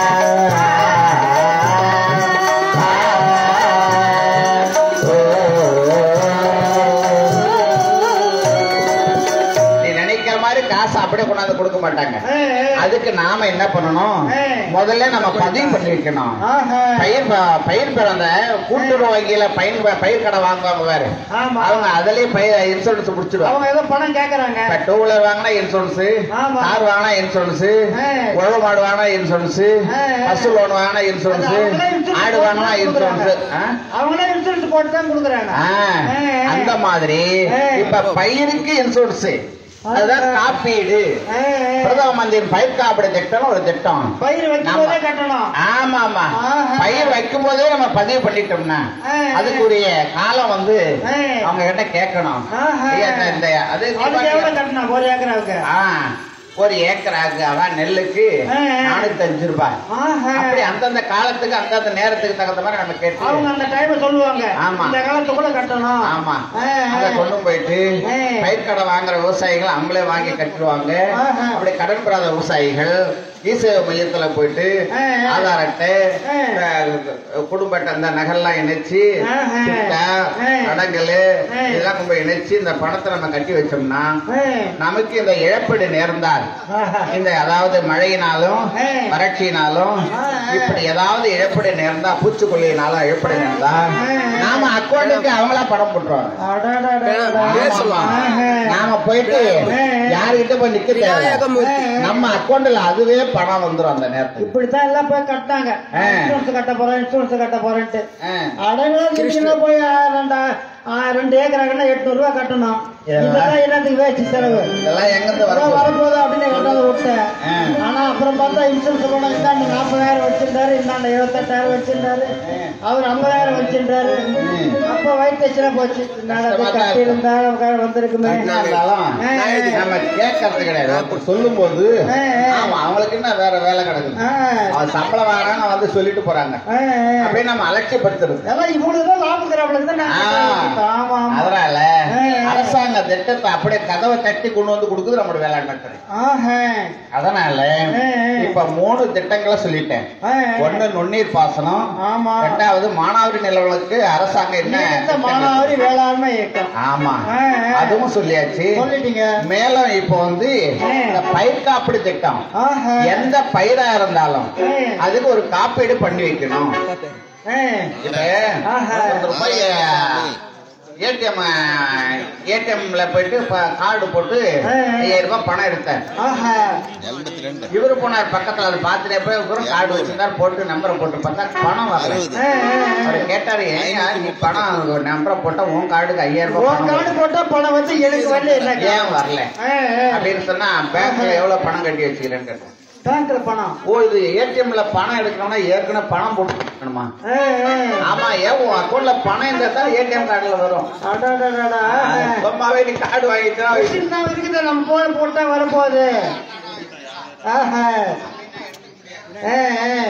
நீ நினைக்கிற மாதிரி காசு அப்படியே கொண்டாந்து கொடுக்க மாட்டாங்க ஏ, ஏ. அதுக்கு நாம என்ன பண்ணணும் ஏ. முதல்ல நம்ம பதிவு பண்ணி வைக்கணும் ஆஹா. பயிர் ப- பயிர் பிறந்த கூட்டுறவு வங்கியில பயிர் ப- பயிர் கடை வாங்குவாங்க வேறு ஆமா. அவங்க அதுலயே பயிர் இன்சூரன்ஸ் முடிச்சிடுவாங்க அவங்க ஏதோ பணம் கேக்குறாங்க இப்ப டூ வீலர் வாங்கினா இன்சூரன்ஸ் ஆமா. கார் வாங்கினா இன்சூரன்ஸ் ஆ. உழவு மாடு வாங்கினா இன்சூரன்ஸ் ஆ, ஆ. பசு லோன் வாங்கினா இன்சூரன்ஸ் அது அவங்களே insurance ஆடு போட்டு வாங்கினா தான் இன்சூரன்ஸ் கொடுக்குறாங்க. அவங்களே இன்சூரன்ஸ் போட்டு தான் கொடுக்குறாங்க ஆ, அந்த மாதிரி ஆ. இப்ப பயிருக்கு இன்சூரன்ஸ் அதுதான் ஆ. காப்பீடு ஆ, ஆ. பிரதம மந்திரி பயிர் காப்பீடு திட்டம்னு ஒரு திட்டம் பயிர் வைக்கும் போதே கட்டணும் ஆமா ஆமா ஆஹா. பயிர் வைக்கும் போதே நம்ம பதிவு பண்ணிட்டோம்னா ஆ. அதுக்குரிய காலம் வந்து ஆ. அவங்க கிட்ட கேட்கணும் ஆஹா. ஐயா, இந்த- இந்த அது அதுக்கு எவ்வளவு கட்டணும் ஒரு ஏக்கராவுக்கு ஆ, ஒரு ஏக்கராக்கு அதான் நெல்லுக்கு ஆ, ஆ. நானூத்தி அஞ்சு ரூபாய் ஆஹா. அப்படி அந்தந்த காலத்துக்கு அந்தந்த நேரத்துக்கு தகுந்த மாதிரி நம்ம அவங்க கேட்டு அந்த டைம் சொல்லுவாங்க ஆமா. இந்த காலத்துக்குள்ள கட்டணும் ஆமா ஆ, ஆ. அங்க கொண்டு போயிட்டு ஆ. பயிர் கடன் வாங்குற விவசாயிகள் அவங்களே வாங்கி கட்டிடுவாங்க ஆஹா. அப்படி கடன் பெறாத விவசாயிகள் இசேவை மையத்துல போயிட்டு ஆ, ஆ. ஆதார் அட்டை ஆ. அஹ், குடும்ப அட்டை அந்த நகல்லாம் இணைச்சு ஆஹா. சிட்டா ஆ. அடங்கல் ஆ. இதெல்லாம் கொண்டு போய் இணைச்சு இந்த பணத்தை நம்ம கட்டி வச்சோம்னா ஆ. நமக்கு இந்த இழப்பீடு நேர்ந்தால் ஆஹா. இந்த அதாவது மழையினாலும் ஆ. வறட்சியினாலும் ஆ, ஆ. இப்படி ஏதாவது இழப்பீடு நேர்ந்தா பூச்சிக்கொல்லியினாலும் இழப்பீடு நேர்ந்தா ஆ. நாம அக்கௌண்ட்டுக்கு அவங்களா பணம் போட்டுருவாங்க அடடடடடா. ஆமா. ஆஹா. நாம போயிட்டு ஆ. யார் யாருகிட்ட போய் நிக்க தேவை நம்ம அக்கௌண்ட்ல அதுவே பணம் வந்துரும் அந்த நேரத்துக்கு இப்படித்தான் எல்லாம் போய் கட்டினாங்க ஆ. இன்சூரன்ஸ் கட்ட போறேன் இன்சூரன்ஸ் கட்ட போறேன்ட்டு ஆ. அடங்க போய் ஆ, ரெண்டா ஆ, ரெண்டு ஏக்கராங்கன்னா எட்நூறு ரூபாய் கட்டணும் இதெல்லாம் இதெல்லாம் என்னத்துக்கு வேஸ்ட் செலவு இதெல்லாம் எங்கிருந்து அப்புறம் வரும் வரப்போகுது அப்படின்னு கட்டாத விட்டேன் ஆ. ஆனா அப்புறம் பார்த்தா இன்சூரன்ஸ் பணம் இந்தாண்ட நாற்பதாயிரம் வச்சிருந்தாரு இந்தாண்ட இருபத்தெட்டாயிரம் வச்சிருந்தாரு அவர் ஐம்பதாயிரம் வச்சிருந்தாரு அப்ப வயிற்றுல போச்சு நடந்து கஷ்டமா தான் கட்டி இருந்தாலும் வந்திருக்குமே என்ன இருந்தாலும் ஆ, ஆ. நம்ம கேட்கறது கிடையாது ஒருத்தர் சொல்லும் போது ஆ, ஆ. ஆமா அவங்களுக்கு என்ன வேற வேலை கிடக்குது ஆ, அவன் சம்பளம் வாங்கினா வந்து சொல்லிட்டு போறாங்க ஆ, ஆ. அப்படியே நம்ம அலட்சியப்படுத்துறது அதெல்லாம் இவ்வளவுதான் லாபம் தரவளுக்கு தான் ஆ, நாங்க ஆமா ஆமா அதனால ஆ, ஆ. அரசாங்க திட்டத்தை அப்படியே கதவை தட்டி கொண்டு வந்து கொடுக்குது நம்மளோட வேளாண்மை துறை ஆஹா. அதனால ஆ, ஆ. இப்ப மூணு திட்டங்களை சொல்லிட்டேன் ஆ, ஆ. ஒண்ணு நுண்ணீர் பாசனம் ஆமா ரெண்டாவது மானாவாரி நிலவலுக்கு அரசாங்கம் என்ன நீடித்த திட்டம் மானாவாரி இருக்கு? வேளாண்மை இயக்கம் ஆமா ஆ, ஆ. அதுவும் சொல்லியாச்சு சொல்லிட்டீங்க மேலும் இப்ப வந்து ஆ. இந்த பயிர் காப்பீடு திட்டம் ஆஹா. எந்த பயிரா இருந்தாலும் ஆ. அதுக்கு ஒரு காப்பீடு பண்ணி வைக்கணும் ஆ. இப்ப ஆஹா. ஒருத்தர் போய் ஏடிஎம் ஏடிஎம்ல போயிட்டு ப- கார்டு போட்டு ஆ. ஐயாயிரம் ரூபாய் பணம் எடுத்தேன் ஆஹா. இவரு போனார் பக்கத்துல அது பார்த்துட்டே போய் இவரும் கார்டு வச்சிருந்தார் போட்டு நம்பரை போட்டு பார்த்தா பணம் வரல ஆ, ஆ, ஆ. அவர் கேட்டாரு ஏங்க நீ பணம் நம்பரை போட்டா உன் கார்டுக்கு ஐயாயிரம் ரூபாய் உன் பணம் கார்டு வருது. போட்டா பணம் வந்து எனக்கு வரல என்ன ஏன் வரல ஆ, ஆ. அப்படின்னு சொன்னா பேங்க்ல எவ்வளவு பணம் கட்டி வச்சுக்கிறேன்னு கேட்டேன். பேங்க்ல பணம் ஓ இது ஏடிஎம்ல பணம் எடுக்கணும்னா ஏற்கனவே பணம் போட்டு வைக்கணுமா ஆ, ஆ. ஆமா ஏன் உன் அக்கௌண்ட்ல பணம் இருந்தா தான் ஏடிஎம் கார்டுல வரும் அடடடடா. சும்மாவே நீ கார்டு வாங்கிட்டா வச்சிருந்தா இருக்குது நம்ம போன போட்டா வரப்போகுது ஆஹா. ஆ, ஆ.